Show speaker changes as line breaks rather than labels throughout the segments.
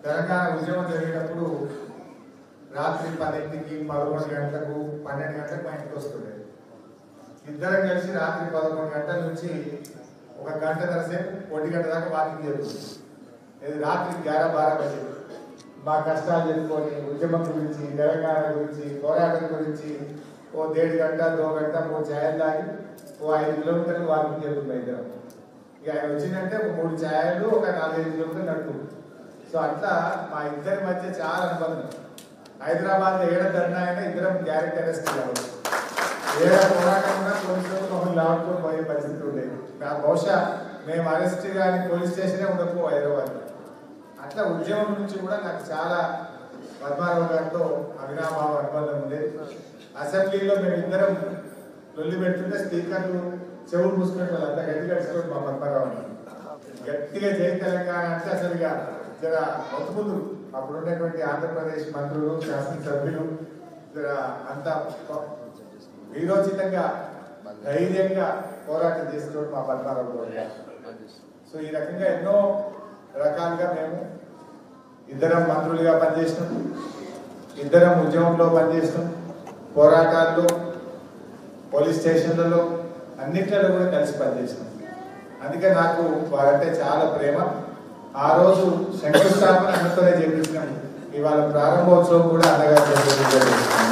తెలంగాణ ఉద్యమం జరిగేటప్పుడు రాత్రి పదింటికి పదకొండు గంటలకు పన్నెండు గంటలకు మా ఇంటికి వస్తుండే ఇద్దరం కలిసి రాత్రి పదకొండు గంటల నుంచి ఒక గంట సేపు ఒంటి గంట దాకా వాకింగ్ జరుగుతుంది ఇది రాత్రి గ్యారా బారా బజే మా కష్టాలు చెప్పుకొని ఉద్యమం గురించి తెలంగాణ గురించి పోరాటం గురించి ఓ దేడు గంట దో గంట మూడు ఛాయలు తాగి ఓ ఐదు కిలోమీటర్లు వాకింగ్ జరుగుతుంది ఇద్దరం ఇక ఆయన వచ్చిందంటే ఒక మూడు ఛాయలు ఒక నాలుగైదు కిలోమీటర్లు నడుపు సో అట్లా మా ఇద్దరి మధ్య చాలా అనుబంధం హైదరాబాద్ ఏడ ధర్నా అయినా ఇద్దరం గ్యారెంటీ అరెస్ట్ కావాలి ఏ పోరాటం కూడా పోలీసులకు మమ్మల్ని లాడుకొని పోయే పరిస్థితి ఉండేది నా బహుశా మేము అరెస్ట్ కానీ పోలీస్ స్టేషనే ఉండకపో హైదరాబాద్ అట్లా ఉద్యమం నుంచి కూడా నాకు చాలా పద్మారావు గారితో అవినాభావ అనుబంధం ఉండేది అసెంబ్లీలో మేము ఇద్దరం లొల్లి పెడుతుంటే స్పీకర్లు చెవులు మూసుకునే వాళ్ళు అంతా గట్టి కట్టుకోండి మా పద్మారావు అన్నారు. గట్టిగా జై తెలంగాణ అంటే అసలు ఇక జర ముందు అప్పుడు ఉన్నటువంటి ఆంధ్రప్రదేశ్ మంత్రులు శాసనసభ్యులు జర అంతా వీరోచితంగా ధైర్యంగా పోరాటం చేస్తున్న మా పద్మారావు గౌడ్ గారు సో ఈ రకంగా ఎన్నో రకాలుగా మేము ఇద్దరం మంత్రులుగా పనిచేసినాం ఇద్దరం ఉద్యమంలో పనిచేసినాం పోరాటాల్లో పోలీస్ స్టేషన్లలో అన్నిట్లలో కూడా కలిసి పనిచేసినాం అందుకే నాకు వారంటే చాలా ప్రేమ ఆ రోజు శంకుస్థాపన అన్నతోనే చేపించినాం ఇవాళ ప్రారంభోత్సవం కూడా అన్నగా చేపించాం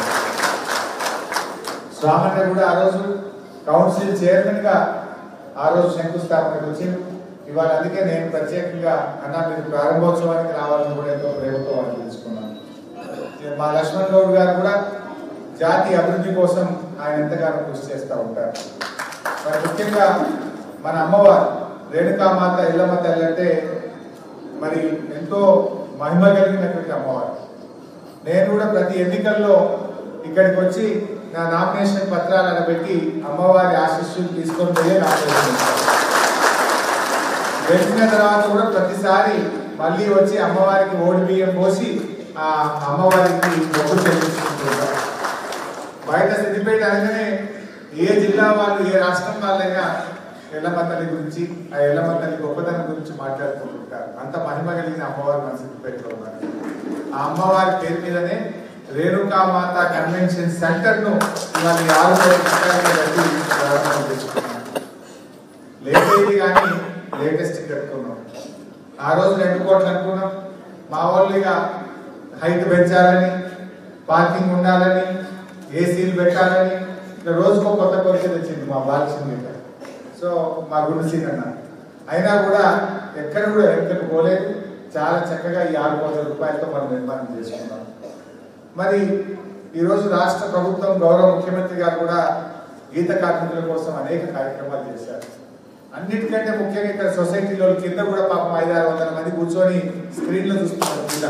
స్వామన్న కూడా ఆ రోజు కౌన్సిల్ చైర్మన్ గా ఆ రోజు శంకుస్థాపనకు వచ్చి ఇవాళ అందుకే నేను ప్రత్యేకంగా అన్న మీరు ప్రారంభోత్సవానికి రావాలని కూడా ఎంతో ప్రేమతో వాళ్ళు తెలుసుకున్నాను మా లక్ష్మణ్ గౌడ్ గారు కూడా జాతి అభివృద్ధి కోసం ఆయన ఎంతగానో కృషి చేస్తూ ఉంటారు మరి ముఖ్యంగా మన అమ్మవారు రేణుకామాత ఇల్లమ్మ తల్లి అంటే మరి ఎంతో మహిమ కలిగినటువంటి అమ్మవారు నేను కూడా ప్రతి ఎన్నికల్లో ఇక్కడికి వచ్చి నా నామినేషన్ పత్రాలను పెట్టి అమ్మవారి ఆశీస్సులు తీసుకొని పోయే నామినేషన్ ఇస్తాను. గెలిచిన తర్వాత కూడా ప్రతిసారి మళ్ళీ వచ్చి అమ్మవారికి ఓడి బియ్యం పోసి ఆ అమ్మవారికి మొగ్గు చెల్లించుకుంటుంటాం బయట సిద్దిపేట అనగానే ఏ జిల్లా వాళ్ళు ఏ రాష్ట్రం వాళ్ళైనా ఎల్లమ్మ తల్లి గురించి ఆ ఎల్లమ్మ తల్లి గొప్పతనం గురించి మాట్లాడుకుంటుంటారు అంత మహిమ కలిగిన అమ్మవారు మన సిద్దిపేటలో ఉన్నారు ఆ అమ్మవారి పేరు మీదనే రేణుకామాత కన్వెన్షన్ సెంటర్ ను ఇవాళ ఈ ఆరు కోట్ల రూపాయలు కట్టి ప్రారంభం చేసుకున్నాం లేటెస్ట్ కానీ లేటెస్ట్ కట్టుకున్నాం ఆ రోజు రెండు కోట్లు అనుకున్నాం మా వాళ్ళు ఇక హైట్ పెంచాలని పార్కింగ్ ఉండాలని ఏసీలు పెట్టాలని ఇట్లా రోజుకో కొత్త కోరిక తెచ్చింది మా బాలకృష్ణ గారు సో మా గుండు సీన్ అన్న అయినా కూడా ఎక్కడ కూడా వెనకకు పోలేదు చాలా చక్కగా ఈ ఆరు కోట్ల రూపాయలతో మనం నిర్మాణం చేసుకున్నాం మరి ఈరోజు రాష్ట్ర ప్రభుత్వం గౌరవ ముఖ్యమంత్రి గారు కూడా గీత కార్మికుల కోసం అనేక కార్యక్రమాలు చేశారు అన్నిటికంటే ముఖ్యంగా ఇక్కడ సొసైటీలో కింద కూడా పాపం ఐదు ఆరు వందల మంది కూర్చొని స్క్రీన్లో చూస్తున్నారు కింద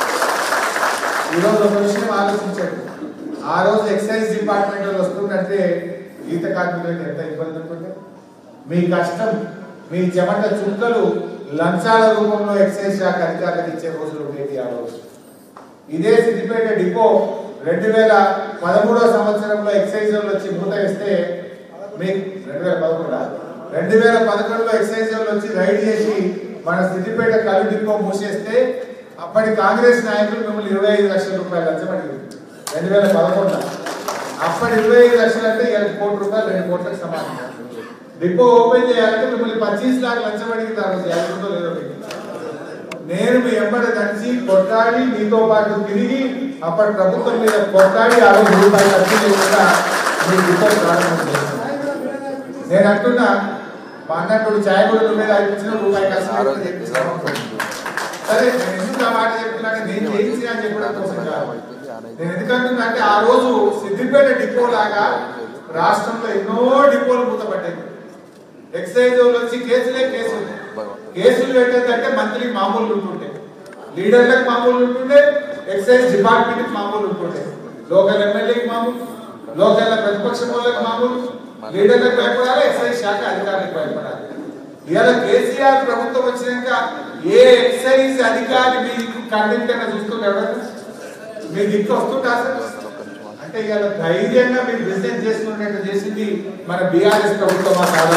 ఈరోజు ఒక విషయం ఆలోచించండి ఆ రోజు ఎక్సైజ్ డిపార్ట్మెంట్ వాళ్ళు వస్తుందంటే గీత కార్మికులకు ఎంత ఇబ్బంది ఉంటుండే మీ కష్టం మీ చెమట చుక్కలు లంచాల రూపంలో ఎక్సైజ్ శాఖ అధికారులకు ఇచ్చే రోజులు ఉండేవి ఆ రోజు ఇదే సిద్దిపేట డిపో రెండు వేల పదమూడో సంవత్సరంలో ఎక్సైజ్ వాళ్ళు వచ్చి మూత వేస్తే మీకు రెండు వేల పదకొండా రెండు వేల పదకొండులో ఎక్సైజ్ వాళ్ళు వచ్చి రైడ్ చేసి మన సిద్దిపేట కళ్ళు డిపో మూసేస్తే అప్పటి కాంగ్రెస్ నాయకులు మిమ్మల్ని ఇరవై ఐదు లక్షల రూపాయలు లంచం అడిగారు రెండు వేల పదకొండులో అప్పటి ఇరవై ఐదు లక్షలు అంటే ఇరవై కోటి రూపాయలు రెండు కోట్లకు సమానం డిపో ఓపెన్ చేయాలంటే మిమ్మల్ని పచ్చీస్ లాక్ లంచం అడిగింది ఆ రోజు యాభై లేదో మీకు నేను మీ ఎంబడ కలిసి కొట్టాడి మీతో పాటు తిరిగి అప్పటి ప్రభుత్వం మీద కొట్టాడి ఆ రోజు రూపాయలు ఖర్చు లేకుండా మీ డిపో ప్రారంభం చేశాను నేను అంటున్నా మా అన్నప్పుడు ఛాయ్ కూడా నువ్వు మీద ఇచ్చిన రూపాయి ఖర్చు లేకుండా చేయించాను. సరే నేను ఎందుకు ఆ మాట చెప్తున్నా అంటే నేను చేయించిన అని చెప్పడం కోసం కాదు నేను ఎందుకంటున్నా అంటే ఆ రోజు సిద్దిపేట డిపో లాగా రాష్ట్రంలో ఎన్నో డిపోలు మూతపడ్డాయి ఎక్సైజ్ వాళ్ళు వచ్చి కేసులే కేసులు కేసులు పెట్టేదంటే మంత్రికి మామూలు ఉంటుండే లీడర్లకు మామూలు ఉంటుండే ఎక్సైజ్ డిపార్ట్మెంట్ మామూలు ఉంటుండే లోకల్ ఎమ్మెల్యేకి మామూలు లోకల్ ప్రతిపక్ష వాళ్ళకి మామూలు లీడర్లకు భయపడాలి ఎక్సైజ్ శాఖ అధికారులకు భయపడాలి ఇవాళ కేసీఆర్ ప్రభుత్వం వచ్చినాక ఏ ఎక్సైజ్ అధికారి మీ కంటెంట్ అయినా చూస్తుంటే ఎవరైనా మీ దిక్కు వస్తుంటా అసలు అంటే ఇవాళ ధైర్యంగా మీరు బిజినెస్ చేసుకునేట్టు చేసింది మన బీఆర్ఎస్ ప్రభుత్వం ఆ చాలా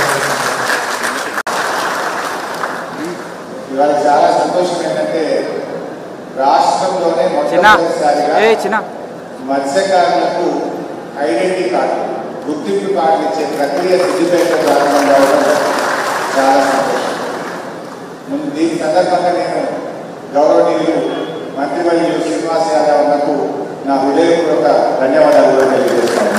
ఇవాళ చాలా సంతోషం ఏంటంటే
రాష్ట్రంలోనే
చిన్న
మొట్టమొదటిసారిగా
ఏ చిన్న
మత్స్యకారులకు ఐడెంటిటీ కార్డు గుర్తింపు కార్డు ఇచ్చే ప్రక్రియ సిద్ధిపేట ప్రారంభం కావడం చాలా సంతోషం ముందు దీని సందర్భంగా నేను గౌరవనీయులు మంత్రివర్యులు శ్రీనివాస్ యాదవ్ అన్నకు నా హృదయపూర్వక ధన్యవాదాలు కూడా తెలియజేస్తాను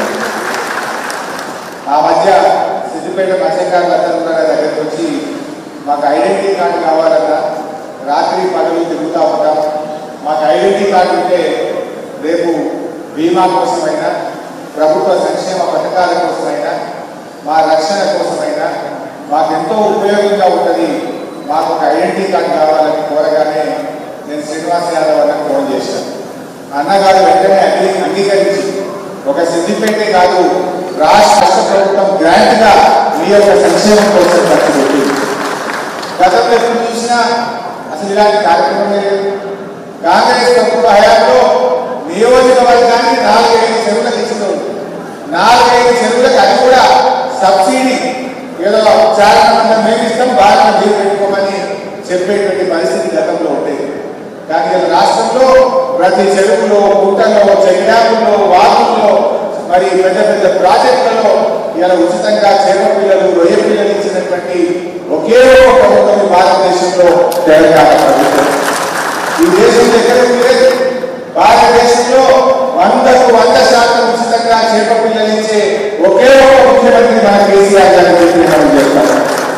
ఆ మధ్య సిద్దిపేట మత్స్యకారులందరూ కూడా నా దగ్గరికి వచ్చి మాకు ఐడెంటిటీ కార్డు కావాలన్నా రాత్రి పగలు తిరుగుతూ ఉంటాం మాకు ఐడెంటిటీ కార్డు ఉంటే రేపు బీమా కోసమైనా ప్రభుత్వ సంక్షేమ పథకాల కోసమైనా మా రక్షణ కోసమైనా మాకు ఎంతో ఉపయోగంగా ఉంటుంది మాకు ఒక ఐడెంటిటీ కార్డు కావాలని కోరగానే నేను శ్రీనివాస్ యాదవ్ అన్నకు ఫోన్ చేశాను అన్నగారు వెంటనే అంగీ అంగీకరించి ఒక సిద్దిపేటే కాదు రాష్ట్ర ప్రభుత్వం గ్రాంట్ గా మీ యొక్క సంక్షేమం కోసం ఖర్చు పెట్టి గతంలో ఎప్పుడు చూసినా అసలు ఇలాంటి కార్యక్రమం లేదు కాంగ్రెస్ ప్రభుత్వ హయాంలో నియోజకవర్గానికి నాలుగైదు చెరువులకు ఇచ్చింది నాలుగైదు చెరువులకు అది కూడా సబ్సిడీ ఏదో చాలా మంది మేము ఇస్తాం బాగా మీరు పెట్టుకోమని చెప్పేటువంటి పరిస్థితి గతంలో ఉండేది కానీ ఇలా రాష్ట్రంలో ప్రతి చెరువులో గుట్టలో చెక్డాముల్లో వాగుల్లో మరి పెద్ద పెద్ద ప్రాజెక్టులలో ఇలా ఉచితంగా చేప పిల్లలు రొయ్య పిల్లలు ఇచ్చినటువంటి ఒకే ఒక ప్రభుత్వం ఈ భారతదేశంలో తెలంగాణ ప్రభుత్వం ఈ దేశంలో ఎక్కడ లేదు భారతదేశంలో వందకు వంద శాతం ఉచితంగా చేప పిల్లలు ఇచ్చే ఒకే ఒక ముఖ్యమంత్రి మన కేసీఆర్ గారు చెప్పి మనం చెప్తాం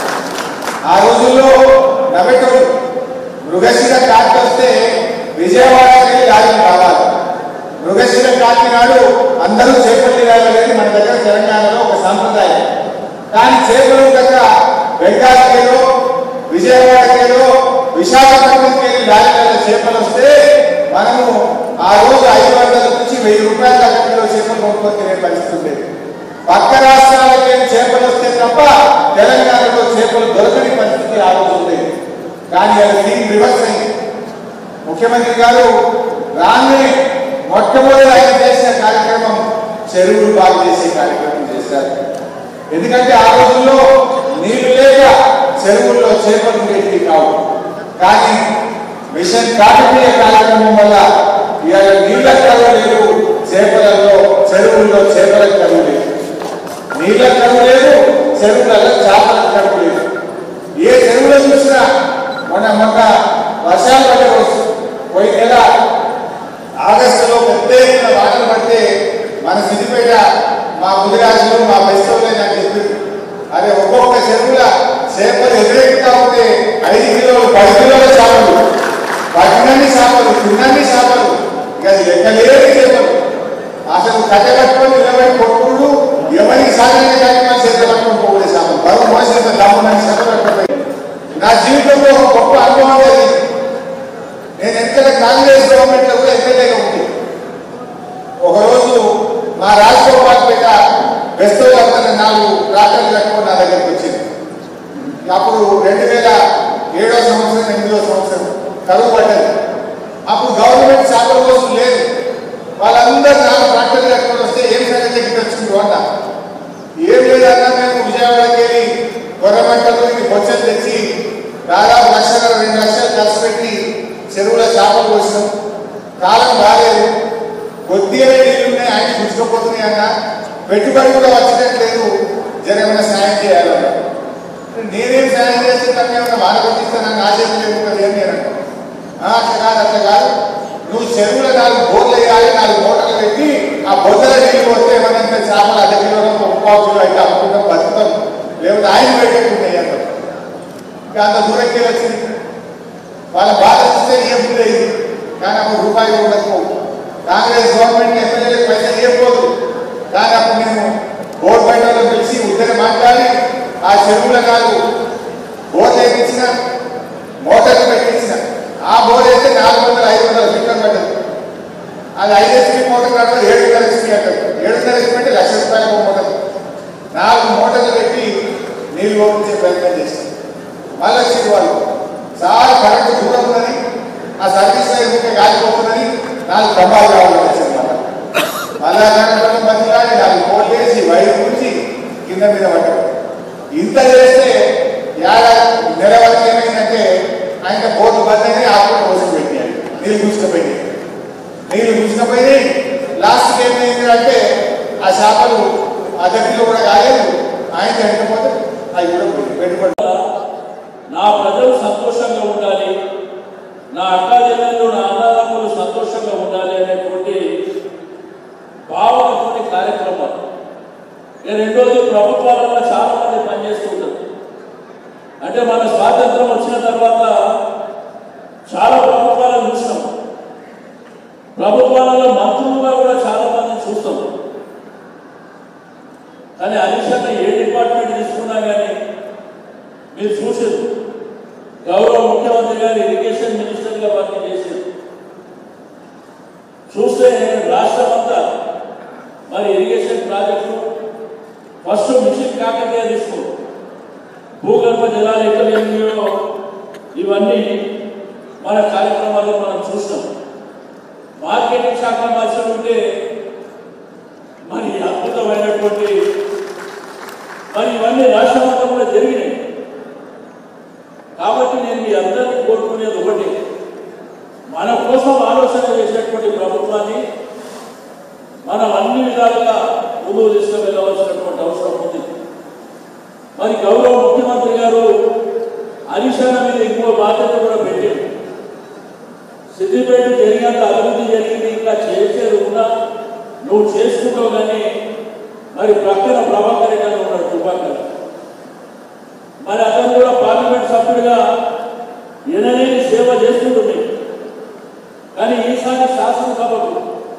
ఆ రోజుల్లో నవ్వెటోడు మృగశిర కార్తీ వస్తే విజయవాడకి లారీ కావాలి మృగశిర కార్తీ నాడు అందరూ చేపలు తినాలనేది మన దగ్గర తెలంగాణలో ఒక సాంప్రదాయం కానీ చేపలు కనుక బెంగాల్కేలో విజయవాడకేలో విశాఖపట్నంకి వెళ్ళి లారీలలో చేపలు వస్తే మనము ఆ రోజు ఐదు వందల నుంచి వెయ్యి రూపాయల దాకా కిలో చేపలు కొనుక్కొని తినే పరిస్థితి ఉండేది పక్క రాష్ట్రాలకి వెళ్ళి చేపలు వస్తే తప్ప తెలంగాణలో చేపలు దొరకని పరిస్థితి ఆ రోజు ఉండేది కానీ అది దీని రివర్స్ అయింది ముఖ్యమంత్రి గారు రాగానే మొట్టమొదటి ఆయన చేసిన కార్యక్రమం చెరువులు బాగు చేసే కార్యక్రమం చేశారు ఎందుకంటే ఆ రోజుల్లో నీళ్లు లేక చెరువుల్లో చేపలు ఉండేవి కావు కానీ మిషన్ కాకతీయ కార్యక్రమం వల్ల ఇవాళ నీళ్ళ కరువు లేదు చేపలలో చెరువుల్లో చేపల కరువు లేదు నీళ్ళ కరువు లేదు చెరువులలో చేపల కరువు లేదు ఏ చెరువులో చూసినా మొన్న మొన్న వర్షాలు పడే రోజు పోయిన నెల ఆగస్టులో పెద్ద ఎత్తున వాటలు పడితే మన సిద్దిపేట మా ముదిరాజులు మా బెస్తవులే నాకు చెప్పింది అదే ఒక్కొక్క చెరువుల చేపలు ఎదురెక్కుతా ఉంటే ఐదు కిలోలు పది కిలోల చేపలు పట్టినన్ని చేపలు తిన్నన్ని చేపలు ఇక అది లెక్కలేని చేపలు అసలు కట్ట కట్టుకొని నిలబడి కొట్టుడు ఎవరికి సాగని కార్యక్రమం చేత పట్టుకొని పోకూడే చేపలు బరువు మోసేంత దమ్మునని చేపలు పట్టుకొని నా జీవితంలో ఒక గొప్ప అనుభవం జరిగింది నేను ఎంత కాంగ్రెస్ గవర్నమెంట్ లో కూడా ఎమ్మెల్యేగా ఉంది ఒకరోజు మా రాజగోపాల్పేట వెస్తోళ్ళందరూ నాలుగు ట్రాక్టర్లు కట్టుకొని నా దగ్గరికి వచ్చింది అప్పుడు రెండు వేల ఏడో సంవత్సరం ఎనిమిదో సంవత్సరం కరువు పడ్డది అప్పుడు గవర్నమెంట్ చేపల కోసం లేదు వాళ్ళందరూ నాలుగు ట్రాక్టర్లు కట్టుకొని వస్తే ఏం సంగతి చెప్పి వచ్చింది వంట ఏం లేదన్నా మేము విజయవాడకి వెళ్ళి గొర్రెమంటలు ఇది బొచ్చలు తెచ్చి దాదాపు లక్షల రెండు లక్షలు ఖర్చు పెట్టి చెరువుల చేపలు పోసినాం కాలం బాగాలేదు కొద్దిగా నీళ్ళు ఉన్నాయి ఆయన గుచ్చుకోపోతున్నాయి అన్న పెట్టుబడి కూడా వచ్చేటట్లేదు జరగమైన సాయం చేయాలన్న నేనేం సాయం చేస్తే తప్ప ఏమన్నా వాన కొట్టిస్తానని నా చేతి లేకుండా ఏం లేదంట అట్లా కాదు అట్లా కాదు నువ్వు చెరువుల నాలుగు బోర్లు వేయాలి నాలుగు మోటార్లు పెట్టి ఆ బొద్దల నీళ్ళు పోతే ఏమన్నా ఇంత చేపలు అర్ధ కిలో ముప్పావు కిలో అయితే అమ్ముకుంటాం బతుకుతాం లేకపోతే ఆయన పెట్టేట్టున్నాయి అన్నారు ఇంకా అంత దూరంకి వచ్చింది వాళ్ళ బాధ చూస్తే ఏం లేదు కానీ అప్పుడు రూపాయి ఉండకపోవు కాంగ్రెస్ గవర్నమెంట్ ఎమ్మెల్యేలకు పైసలు ఏం పోదు కానీ అప్పుడు మేము బోర్డు బయటలో పిలిచి ఉద్దరి మాట్లాడి ఆ చెరువుల కాదు బోర్డు ఎక్కించిన మోటార్లు పెట్టించిన ఆ బోర్డు అయితే నాలుగు వందల ఐదు వందల ఫీట్లు పడ్డది అది ఐదు హెచ్పి మోటార్ కాదు ఏడున్నర హెచ్పి అంటారు ఏడున్నర హెచ్పి అంటే లక్ష రూపాయల మోటార్ నాలుగు మోటార్లు పెట్టి నీళ్ళు పంపించే ప్రయత్నం చేస్తాం మళ్ళీ వచ్చింది వాళ్ళు చాలా కరెంటు దూరం ఉన్నది ఆ సర్వీస్ లైన్ ఉంటే కాలిపోతున్నది నాలుగు స్తంభాలు కావాలని వచ్చింది మళ్ళీ మళ్ళా కరెంటు మంది కానీ నాలుగు పోల్ వేసి వైర్ ఉంచి కింద మీద పడ్డారు ఇంత చేస్తే ఏడాది నెల వరకు ఏమైందంటే ఆయన బోర్డు బంద్ అని ఆకులు కోసం పెట్టారు నీళ్ళు గుంజుకపోయినాయి నీళ్ళు గుంజుకపోయినాయి లాస్ట్కి ఏమైంది అంటే ఆ చేపలు ఆ దగ్గరలో కూడా కాలేదు ఆయన చనిపోతే అవి కూడా పోయి పెట్టుబడి
నా ప్రజలు సంతోషంగా ఉండాలి నా అక్కాజనులు నా అన్నదమ్ములు సంతోషంగా ఉండాలి అనేటువంటి భావనతోటి కార్యక్రమాలు ఇక రెండోది ప్రభుత్వాలలో చాలా మంది పనిచేస్తుంటారు అంటే మన స్వాతంత్రం వచ్చిన తర్వాత చాలా ప్రభుత్వాలను చూసినాం ప్రభుత్వాలలో మంత్రులుగా కూడా చాలా మందిని చూస్తాం కానీ అధిశాఖ ఏ డిపార్ట్మెంట్ తీసుకున్నా కానీ మీరు చూసారు గౌరవ ముఖ్యమంత్రి గారు ఇరిగేషన్ మినిస్టర్గా వర్క్ చేశారు చూస్తే రాష్ట్రం అంతా మరి irrigation project first mission Kakatiya తీసుకో భూగర్భ జలాలు ఎక్కడ ఎన్నియో ఇవన్నీ మన కార్యక్రమాల్లో మనం చూస్తాం మార్కెటింగ్ శాఖ మనుషులు ఉంటే మరి అద్భుతమైనటువంటి మరి ఇవన్నీ రాష్ట్రమంతా కూడా జరిగినాయి కాబట్టి నేను మీ అందరినీ కోరుకునేది ఒకటి మన కోసం ఆలోచన చేసేటువంటి ప్రభుత్వాన్ని మనం అన్ని విధాలుగా ముందుకు తీసుకువెళ్ళవలసినటువంటి అవసరం ఉంది మరి గౌరవ ముఖ్యమంత్రి గారు హరిశన మీద ఇంకో బాధ్యత కూడా పెట్టారు సిద్దిపేట జరిగినంత అభివృద్ధి జరిగింది ఇంకా చేసేది ఉన్నా నువ్వు చేసుకుంటావు కానీ మరి ప్రక్కన ప్రభాకర్ రెడ్డి అని ఉన్నాడు దుబ్బాకర్ మరి అతను కూడా పార్లమెంట్ సభ్యుడిగా ఎనలేని సేవ చేస్తుంటుంది కానీ ఈసారి శాసనసభకు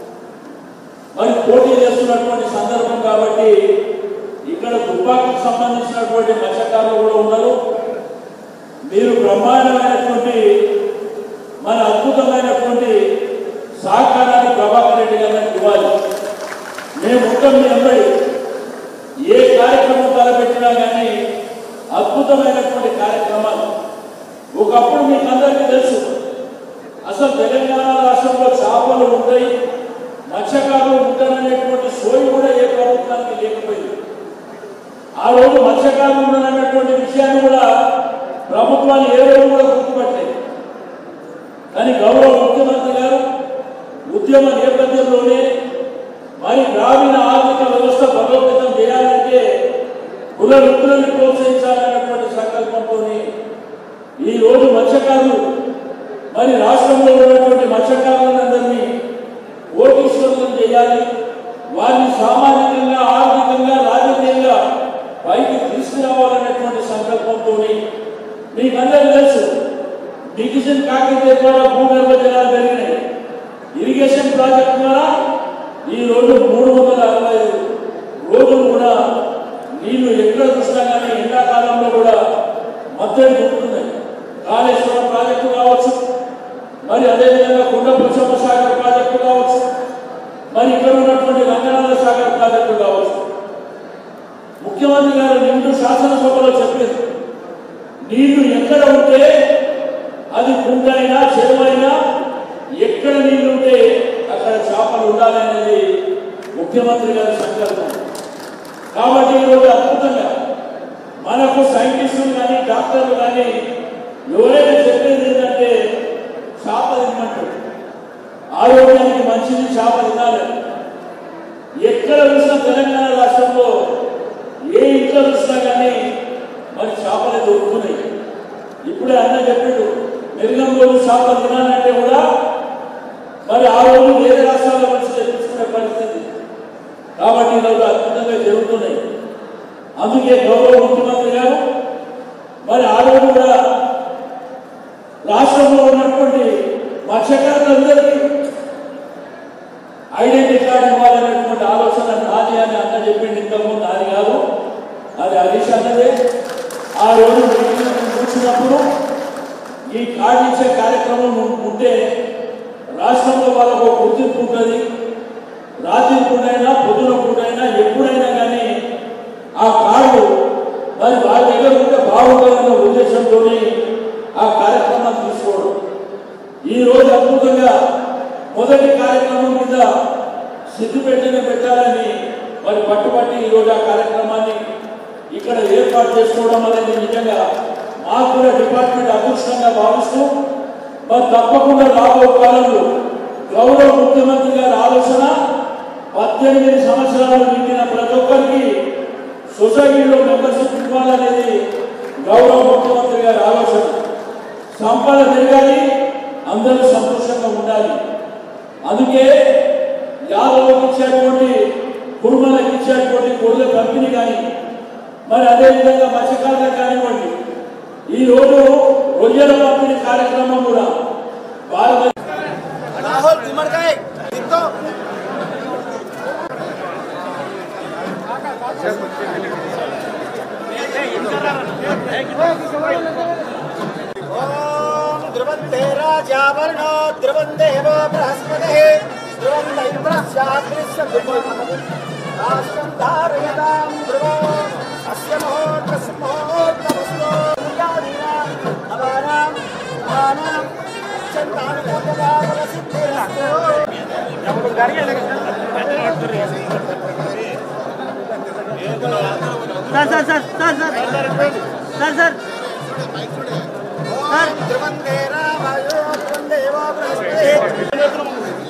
మరి పోటీ చేస్తున్నటువంటి సందర్భం కాబట్టి ఇక్కడ దుబ్బాకి సంబంధించినటువంటి మత్స్యకారులు కూడా ఉన్నారు మీరు బ్రహ్మాండమైనటువంటి మన అద్భుతమైనటువంటి సహకారాన్ని ప్రభాకర్ రెడ్డి గారికి ఇవ్వాలి మేము ఉంటాం మీ అందరి ఏ కార్యక్రమం తలపెట్టినా కానీ అద్భుతమైనటువంటి కార్యక్రమాలు ఒకప్పుడు మీకు అందరికీ తెలుసు అసలు తెలంగాణ రాష్ట్రంలో చేపలు ఉంటాయి మత్స్యకారులు ఉంటారనేటువంటి సోయి కూడా ఏ ప్రభుత్వానికి లేకపోయింది ఆ రోజు మత్స్యకారులు ఉన్నారన్నటువంటి విషయాన్ని కూడా ప్రభుత్వాలు ఏ రోజు కూడా గుర్తుపట్టలేదు కానీ గౌరవ ముఖ్యమంత్రి గారు ఉద్యమ నేపథ్యంలోనే మరి గ్రామీణ ఆర్థిక వ్యవస్థ బలోపేతం చేయాలంటే కుల వృత్తులను ప్రోత్సహించాలన్నటువంటి సంకల్పంతో ఈ రోజు మత్స్యకారులు మరి రాష్ట్రంలో ఉన్నటువంటి మత్స్యకారులందరినీ కోటీశ్వరులను చేయాలి వారిని సామాజికంగా ఆర్థికంగా రాజకీయంగా పైకి తీసుకురావాలనేటువంటి సంకల్పంతో మీకందరికీ తెలుసు డివిజన్ కాకతీయ ద్వారా భూగర్భ జలాలు పెరిగినాయి ఇరిగేషన్ ప్రాజెక్ట్ ద్వారా ఈ రోజు మూడు వందల అరవై ఐదు రోజులు కూడా నీళ్లు ఎక్కడ చూసినా కానీ ఎండాకాలంలో కూడా మద్దతు దొరుకుతున్నాయి కాళేశ్వరం ప్రాజెక్టు కావచ్చు మరి అదేవిధంగా కొండపుచ్చమ్మ సాగర్ ప్రాజెక్టు కావచ్చు మరి ఇక్కడ ఉన్నటువంటి రంగనాథ సాగర్ ప్రాజెక్టు కావచ్చు ముఖ్యమంత్రి గారు నిండు శాసనసభలో చెప్పారు నీళ్లు ఎక్కడ ఉంటే అది కుంటైనా చెరువైనా ఎక్కడ నీళ్లు ఉంటే అక్కడ చేపలు ఉండాలనేది ముఖ్యమంత్రి గారి సంకల్పం కాబట్టి ఈరోజు అద్భుతంగా మనకు సైంటిస్టులు కానీ డాక్టర్లు కానీ ఎవరైనా చెప్పేది ఏంటంటే చేప తినమంటారు ఆరోగ్యానికి మంచిది చేప తినాలి ఎక్కడ చూసినా తెలంగాణ రాష్ట్రంలో ఏ ఇంట్లో చూసినా కానీ మరి చేపలు దొరుకుతున్నాయి ఇప్పుడే అన్న చెప్పాడు మెరుగం రోజు చేపలు తినాలంటే కూడా మరి ఆ రోజు వేరే రాష్ట్రాల నుంచి తెప్పించుకునే పరిస్థితి కాబట్టి ఈరోజు అద్భుతంగా జరుగుతున్నాయి అందుకే గౌరవ ముఖ్యమంత్రి గారు మరి ఆ రోజు కూడా రాష్ట్రంలో ఉన్నటువంటి మత్స్యకారులందరికీ ఐడెంటిటీ కార్డు ఇవ్వాలనేటువంటి ఆలోచన నాది అని అన్న చెప్పింది ఇంతకుముందు నాది కాదు అది హరీష్ అన్నదే ఆ రోజు మీటింగ్ కూర్చున్నప్పుడు ఈ కార్డు ఇచ్చే కార్యక్రమం ఉం- ఉంటే రాష్ట్రంలో వాళ్ళకు ఒక గుర్తింపు ఉంటుంది రాత్రి పూటైనా పొద్దున పూటైనా ఎప్పుడైనా కానీ ఆ కార్డు మరి వాళ్ళ దగ్గర ఉంటే బాగుంటుందన్న ఉద్దేశంతోనే ఆ కార్యక్రమాన్ని తీసుకోవడం ఈ రోజు అద్భుతంగా మొదటి కార్యక్రమం మీద సిద్ధిపేటనే పెట్టాలని మరి పట్టుబట్టి ఈ రోజు ఆ కార్యక్రమాన్ని ఇక్కడ ఏర్పాటు చేసుకోవడం అనేది నిజంగా మాకు కూడా డిపార్ట్మెంట్ అదృష్టంగా భావిస్తూ మరి తప్పకుండా రాబో కాలంలో గౌరవ ముఖ్యమంత్రి గారి ఆలోచన పద్దెనిమిది సంవత్సరాలు నిండిన ప్రతి ఒక్కరికి సొసైటీలో మెంబర్షిప్ ఇవ్వాలనేది గౌరవ ముఖ్యమంత్రి గారి ఆలోచన సంపద పెరగాలి అందరూ సంతోషంగా ఉండాలి అందుకే యాదవులకు ఇచ్చేటువంటి కుటుంబాలకు ఇచ్చేటువంటి గొర్రెల పంపిణీ కానీ మరి అదేవిధంగా మత్స్యకారులకు కానివ్వండి ఈ రోజు రొయ్యల పంపిణీ కార్యక్రమం కూడా భారత
राहुल चिमड़ गए तो ओम ध्रुवन्ते राजावर्णो ध्रुवन्देव बृहस्पतिः ध्रुवन्त इन्द्रस्याग्निस्य राष्ट्रं धारयतां ध्रुवो अस्य मुहूर्तस्य मुहूर्तमस्तु यादीनाम् अवानाम् अवानाम् चन्तानुकूटलाभसिद्धिरस्तु
sir sir sir sir sir sir sir
ధ్రువందే రామాయో ధ్రువందేవో బృహస్పతిः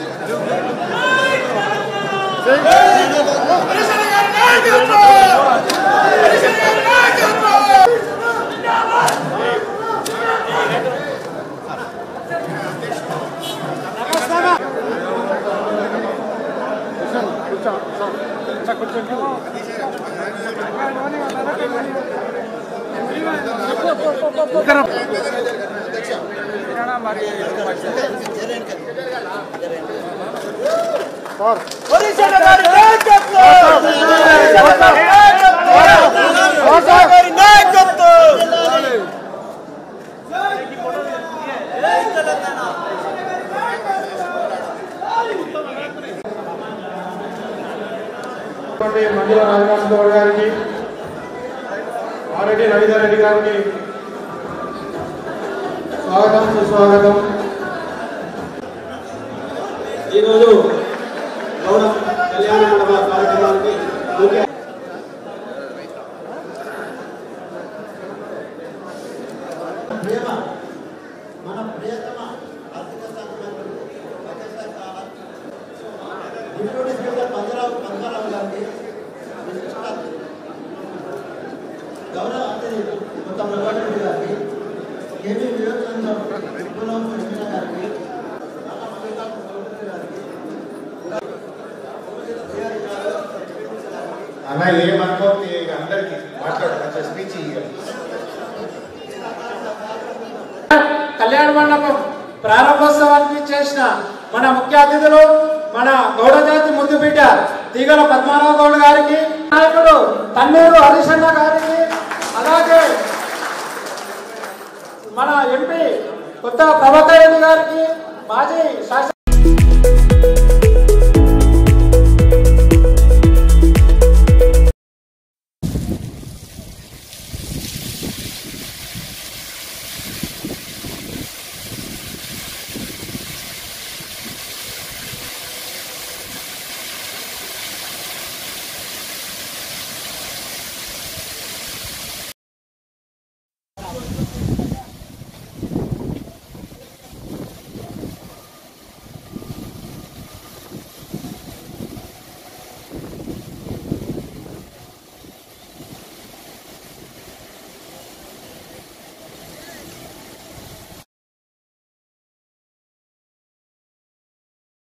ఉన్నటువంటి మంజుల రాజనాథ్ గౌడ్ గారికి ఆరెడ్డి రవీందర్ రెడ్డి గారికి స్వాగతం సుస్వాగతం ఈరోజు గౌడ కళ్యాణ మండప కార్యక్రమానికి ముఖ్య
ప్రేమ మన ప్రియతమ ఆర్థిక శాస్త్రవేత్తలు ప్రొఫెసర్ కావాలి డిప్యూటీ స్పీకర్ పంజరావు పంజరావు గారికి విశిష్టార్థులు. గౌరవ అతిథి కొత్త ప్రభాకర్ గారికి కేవీ వివేకానంద విప్లవం ప్రవీణ గారికి రాళ్ళ మల్లికార్జున చౌదరి గారికి
అన్న ఏమనుకోండి అందరికి మాట్లాడు కొంచెం స్పీచ్ ఇవ్వాలి
కళ్యాణ మండపం ప్రారంభోత్సవానికి చేసిన మన ముఖ్య అతిథులు మన గౌడ జాతి ముందు బిడ్డ తీగల పద్మారావు గౌడ్ గారికి నాయకుడు తన్నూరు హరిశన్న గారికి అలాగే మన ఎంపీ కొత్త ప్రభాకర్ రెడ్డి గారికి మాజీ శాసన